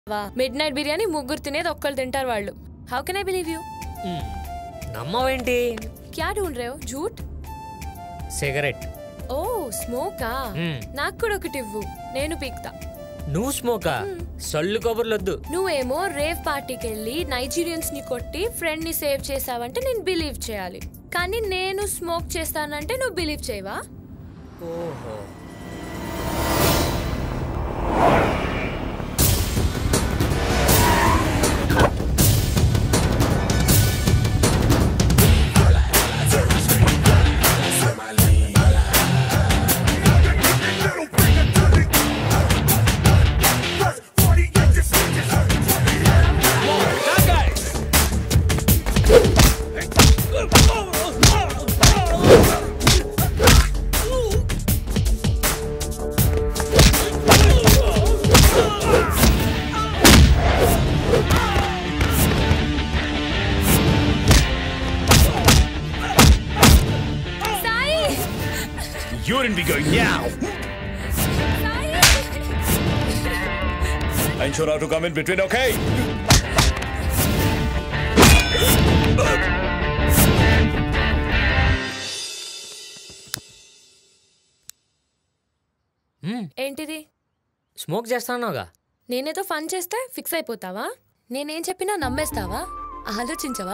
Mid night biryani ముగ్గురు తినేది ఒక్కళ్ళు తింటారు వాళ్ళు how can I believe you hmm, నమ్మవేంటి క్యా ढूंढ रहे हो झूठ సిగరెట్ ఓ స్మోకా మ్, నాకు కూడా ఒకటి ఇవ్వు నేను పీక్తా నువ్వు స్మోకా సొల్లు కబుర్లొద్దు నువ్వేమో రేవ్ పార్టీకి వెళ్ళి నైజీరియన్స్ ని కొట్టి ఫ్రెండ్ ని సేవ్ చేసావంటే నేను బిలీవ్ చేయాలి కానీ నేను స్మోక్ చేస్తానంటే నువ్వు బిలీవ్ చేయవా ఓహో Sai Urine be going now. Sai Ensure how to come in between, okay? ఏంటిది స్మోక్ చేస్తాన్నావుగా నేనేదో ఫన్ చేస్తే ఫిక్స్ అయిపోతావా నేనేం చెప్పినా నమ్మేస్తావా ఆలోచించవా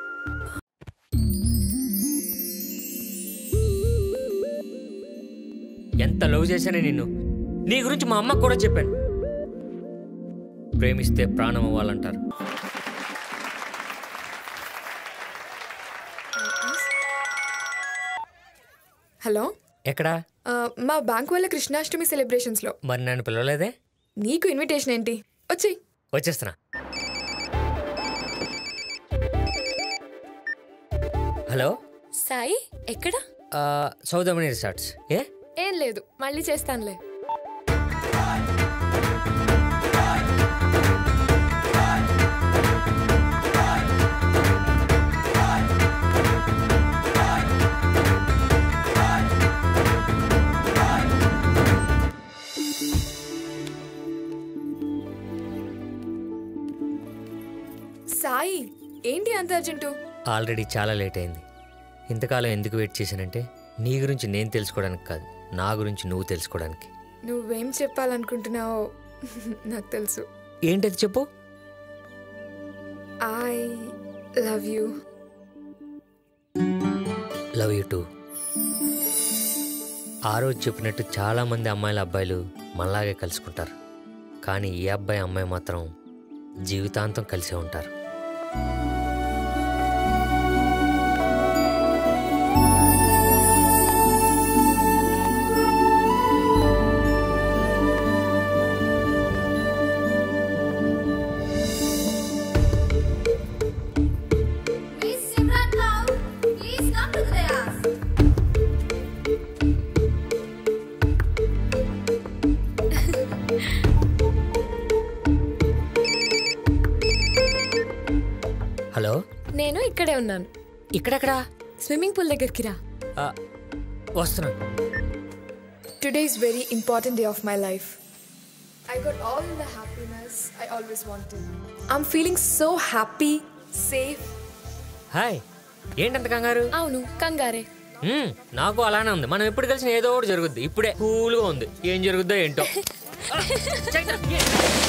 ఎంత లవ్ చేశానే నిన్ను నీ గురించి మా అమ్మకు కూడా చెప్పాను ప్రేమిస్తే ప్రాణం అవ్వాలంటారు హలో ఎక్కడా ఆ, మా బ్యాంక్ వాళ్ళ కృష్ణాష్టమి సెలబ్రేషన్స్లో మరి నన్ను పిలవలేదే నీకు ఇన్విటేషన్ ఏంటి వచ్చి వచ్చేస్తున్నా హలో సాయి ఎక్కడ ఆ, సౌదమణి రిసార్ట్స్ ఏ ఏం లేదు మళ్ళీ చేస్తానులే సాయి ఏంటి అంత అర్జెంటు ఆల్రెడీ చాలా లేట్ అయింది ఇంతకాలం ఎందుకు వెయిట్ చేశానంటే నీ గురించి నేను తెలుసుకోవడానికి కాదు నా గురించి నువ్వు తెలుసుకోవడానికి నువ్వేం చెప్పాలనుకుంటున్నావో నాకు తెలుసు ఏంటది చెప్పు I love you love you too ఆ రోజు చెప్పినట్టు చాలామంది అమ్మాయిల అబ్బాయిలు మనలాగే కలుసుకుంటారు కానీ ఈ అబ్బాయి అమ్మాయి మాత్రం జీవితాంతం కలిసే ఉంటారు Miss Simran Rao, please come to the dais. Hello నేను ఇక్కడే ఉన్నాను ఇక్కడెక్కడా స్విమ్మింగ్ పూల్ దగ్గరికి రా ఆ, వస్తున్నాను today is very important day of my life I got all the happiness I always wanted I'm feeling so happy safe hi ఏంటంత కంగారు అవును కంగారే మ్మ్, నాకు అలానే ఉంది మనం ఎప్పుడు కలిసిన ఏదో ఒకటి జరుగుద్ది ఇప్పుడే కూల్గా ఉంది ఏం జరుగుద్దో ఏంటో ఆ, Chaitra, a-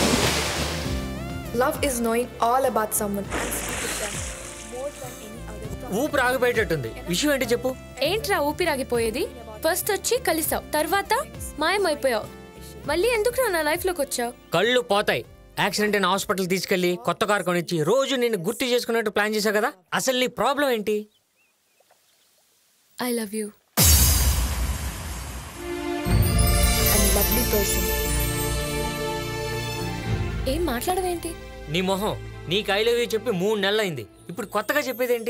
love is knowing all about someone and speak with them more than any other ఊపిరి ఆగిపోయేటట్టుంది విషయం ఏంటి చెప్పు ఏంట్రా ఊపిరాగిపోయేది ఫస్ట్ వచ్చి కలిసావు తర్వాత మాయమైపోయావు మళ్ళీ ఎందుకు నా లైఫ్ లోకి వచ్చావు కళ్ళు పోతాయి యాక్సిడెంట్ అయిన హాస్పిటల్ తీసుకెళ్లి కొత్త కార్ కొనిచ్చి రోజు నేను గుర్తు చేసుకున్నట్టు ప్లాన్ చేశావు కదా అసలు నీ ప్రాబ్లం ఏంటి I love you and lovely person ఏం మాట్లాడవేంటి నీ మొహం నీకు ఐ లవ్ యూ చెప్పి మూడు నెలలు అయింది ఇప్పుడు కొత్తగా చెప్పేదేంటి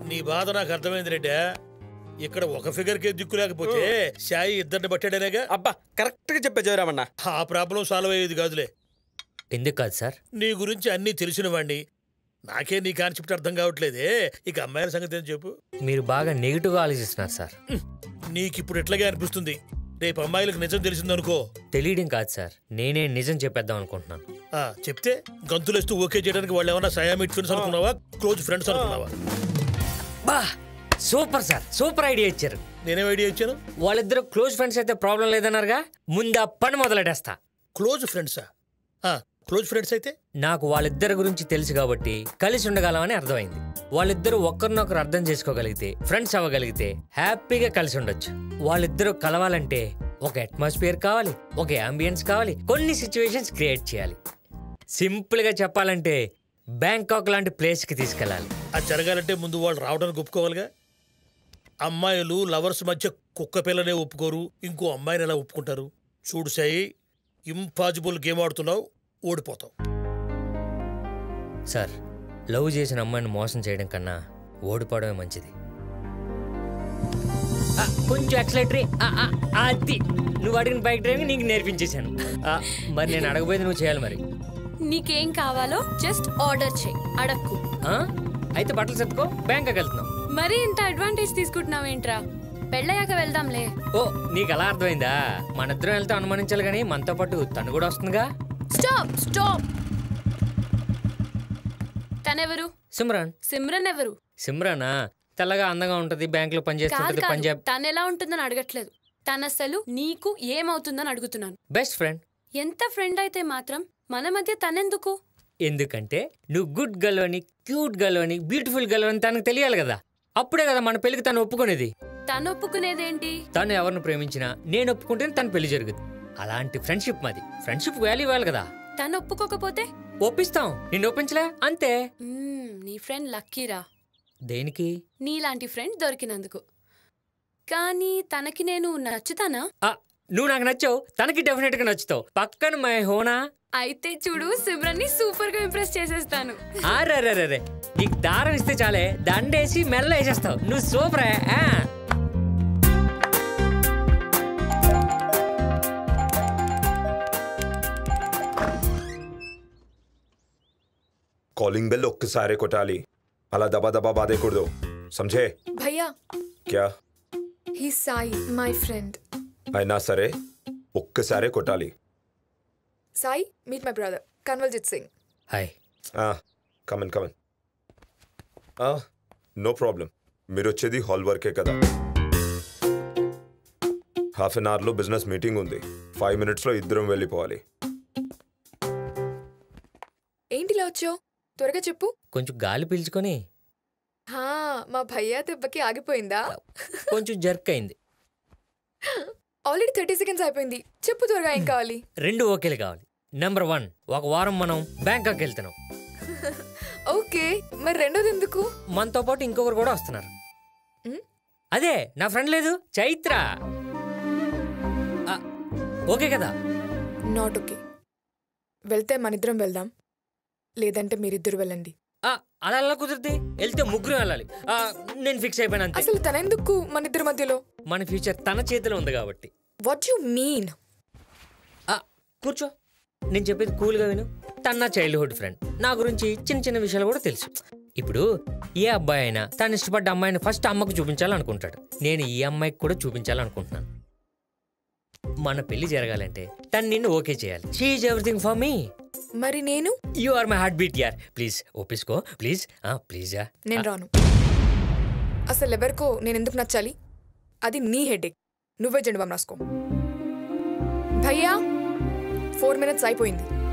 నీ బాధ నాకు అర్థమైంది రెడ్డా ఇక్కడ ఒక ఫిగర్ కే దిక్కు లేకపోతే సాయి ఇద్దరిని పట్టాడనేగా అబ్బా కరెక్ట్ గా చెప్పే జయరామన్న ఆ ప్రాబ్లం సాల్వ్ అయ్యేది కాదులే ఎందుకు కాదు సార్ నీ గురించి అన్నీ తెలిసిన వాడిని నాకే నీ కాన్సెప్ట్ అర్థం కావట్లేదే ఇక అమ్మాయిల సంగతి ఏం చెప్పు మీరు బాగా నెగిటివ్గా ఆలోచిస్తున్నారు సార్ నీకు ఇప్పుడు ఎట్లాగే అనిపిస్తుంది రేపు అమ్మాయిలకు నిజం తెలిసిందనుకో తెలియడం కాదు సార్ నేనే నిజం చెప్పేద్దాం అనుకుంటున్నాను ఆ, చెప్తే గంతులేస్తూ ఓకే చేయడానికి వాళ్ళు ఏమన్నా సయామిట్ ఫ్రెండ్స్ అనుకున్నావా క్లోజ్ ఫ్రెండ్స్ అనుకున్నావా బా సూపర్ సార్ సూపర్ ఐడియా ఇచ్చారు నేనేం ఐడియా ఇచ్చాను వాళ్ళిద్దరు క్లోజ్ ఫ్రెండ్స్ అయితే ప్రాబ్లం లేదన్నారుగా ముందు ఆ పని మొదలెడేస్తా క్లోజ్ ఫ్రెండ్సా క్లోజ్ ఫ్రెండ్స్ అయితే నాకు వాళ్ళిద్దరి గురించి తెలుసు కాబట్టి కలిసి ఉండగలమని అర్థమైంది వాళ్ళిద్దరూ ఒకరినొకరు అర్థం చేసుకోగలిగితే ఫ్రెండ్స్ అవ్వగలిగితే హ్యాపీగా కలిసి ఉండొచ్చు వాళ్ళిద్దరూ కలవాలంటే ఒక అట్మాస్ఫియర్ కావాలి ఒక అంబియన్స్ కావాలి కొన్ని సిచ్యువేషన్స్ క్రియేట్ చేయాలి సింపుల్ గా చెప్పాలంటే బ్యాంకాక్ లాంటి ప్లేస్ కి తీసుకెళ్ళాలి అది జరగాలంటే ముందు వాళ్ళు రావడానికి ఒప్పుకోవాలిగా అమ్మాయిలు లవర్స్ మధ్య కుక్క పిల్లనే ఒప్పుకోరు ఇంకో అమ్మాయిని ఎలా ఒప్పుకుంటారు చూడు సాయి ఇంపాసిబుల్ గేమ్ ఆడుతున్నావు ఓడిపోతావు సార్ లవ్ చేసిన అమ్మాయిని మోసం చేయడం కన్నా ఓడిపోవడమే మంచిది ఆ, కొంచెం ఎక్సలేటరీ అది నువ్వు అడిగిన బైక్ డ్రైవింగ్ నీకు నేర్పించేశాను ఆ, మరి నేను అడగబోయేది నువ్వు చేయాలి మరి నీకేం కావాలో జస్ట్ ఆర్డర్ చేయి అడక్కు ఆ? అయితే బట్టలు సర్దుకో బ్యాంకాక్ వెళ్తున్నాం మరి ఇంత అడ్వాంటేజ్ తీసుకుంటున్నావేంట్రా పెళ్ళయ్యాక వెళ్దాంలే ఓ నీకు అలా అర్థమైందా మనిద్దరం వెళ్తే అనుమానించాలి కానీ మనతో పాటు తను కూడా వస్తుందిగా స్టాప్ స్టాప్ తనెవరు సిమ్రాన్ సిమ్రన్ ఎవరు సిమ్రానా తెల్లగా అందంగా ఉంటది బ్యాంకులో కాదు పనిచేస్తుంటది కాదు పంజాబ్ తను ఎలా ఉంటుందని అడగట్లేదు తన అసలు నీకు ఏమవుతుందని అడుగుతున్నాను బెస్ట్ ఫ్రెండ్ ఎంత ఫ్రెండ్ అయితే మాత్రం మన మధ్య తనెందుకు ఎందుకంటే నువ్వు గుడ్ గర్ల్ అని క్యూట్ గర్ల్ అని బ్యూటిఫుల్ గర్ల్ అని తనకు తెలియాలి కదా అప్పుడే కదా మన పెళ్లికి తను ఒప్పుకునేది తను ఒప్పుకునేదేంటి తను ఎవరిని ప్రేమించినా నేను ఒప్పుకుంటేనే తన పెళ్లి జరుగుతుంది అలాంటి ఫ్రెండ్షిప్ మాది ఫ్రెండ్షిప్ వాల్యూ ఇవ్వాలి కదా తను ఒప్పుకోకపోతే ఒప్పిస్తాం నిన్ను ఒప్పించలే అంతే మ్మ్, నీ ఫ్రెండ్ లక్కీరా దేనికి నీలాంటి ఫ్రెండ్ దొరికినందుకు కానీ తనకి నేను నచ్చుతానా ఆ, నువ్వు నాకు నచ్చావు తనకి డెఫినెట్ గా నచ్చుతావు పక్కన మై హోనా అయితే చూడు సిమ్రన్ ని సూపర్ గా ఇంప్రెస్ చేసేస్తాను ఆరే నీకు దారం ఇస్తే చాలే దండేసి మెల్ల వేసేస్తావు నువ్వు సూపరే ఆ. కాలింగ్ బెల్ ఒక్కసారే కొట్టాలి అలా దబా దబా బాధేకూడదు సంజే భయ్యా క్యా హీ సాయి మై ఫ్రెండ్ అయినా సరే ఒక్కసారే కొట్టాలి Sai meet my brother Kanwaljit Singh hi come on come on no problem మీరు వచ్చేది హాల్ వర్కే కదా హాఫ్ అన్ అవర్లో బిజినెస్ మీటింగ్ ఉంది ఫైవ్ మినిట్స్లో ఇద్దరం వెళ్ళిపోవాలి ఏంటి ఇలా వచ్చావు త్వరగా చెప్పు కొంచెం గాలి పీల్చుకొని హా మా భయ్యా దెబ్బకి ఆగిపోయిందా కొంచెం జర్క్ అయింది ఆల్రెడీ థర్టీ సెకండ్స్ అయిపోయింది చెప్పు త్వరగా ఏం కావాలి రెండు ఓకేలు కావాలి నెంబర్ వన్ ఒక వారం మనం బ్యాంకాక్ వెళ్తున్నాం ఓకే మరి రెండోది ఎందుకు మనతో పాటు ఇంకొకరు కూడా వస్తున్నారు ఉమ్, అదే నా ఫ్రెండ్ లేదు చైత్ర ఆ, ఓకే కదా నాట్ ఓకే వెళ్తే మనిద్దరం వెళ్దాం లేదంటే మీరిద్దరు వెళ్ళండి ఆ, అలా ఎలా కుదిరితే వెళ్తే ముగ్గురు వెళ్ళాలి ఆ, నేను ఫిక్స్ అయిపోయాను అంతే అసలు తనెందుకు మనిద్దరి మధ్యలో మన ఫ్యూచర్ తన చేతిలో ఉంది కాబట్టి వాట్ యు మీన్ ఆ, కూర్చో నేను చెప్పేది కూల్గా విను తన నా చైల్డ్హుడ్ ఫ్రెండ్ నా గురించి చిన్న చిన్న విషయాలు కూడా తెలుసు ఇప్పుడు ఏ అబ్బాయి అయినా తను ఇష్టపడ్డ అమ్మాయిని ఫస్ట్ అమ్మకు చూపించాలనుకుంటాడు నేను ఈ అమ్మాయికి కూడా చూపించాలనుకుంటున్నాను మన పెళ్లి జరగాలంటే తను నిన్ను ఓకే చేయాలి షీఈ్ ఎవ్రీథింగ్ ఫర్ మీ మరి నేను you are my heartbeat యార్ ప్లీజ్ ఒప్పించుకో ప్లీజ్ ప్లీజ్ యా నేను రాను అసలు ఎవరికో నేను ఎందుకు నచ్చాలి అది నీ హెడేక్ నువ్వే జెండు బామ్ రాసుకో భయ్యా ఫోర్ మినిట్స్ అయిపోయింది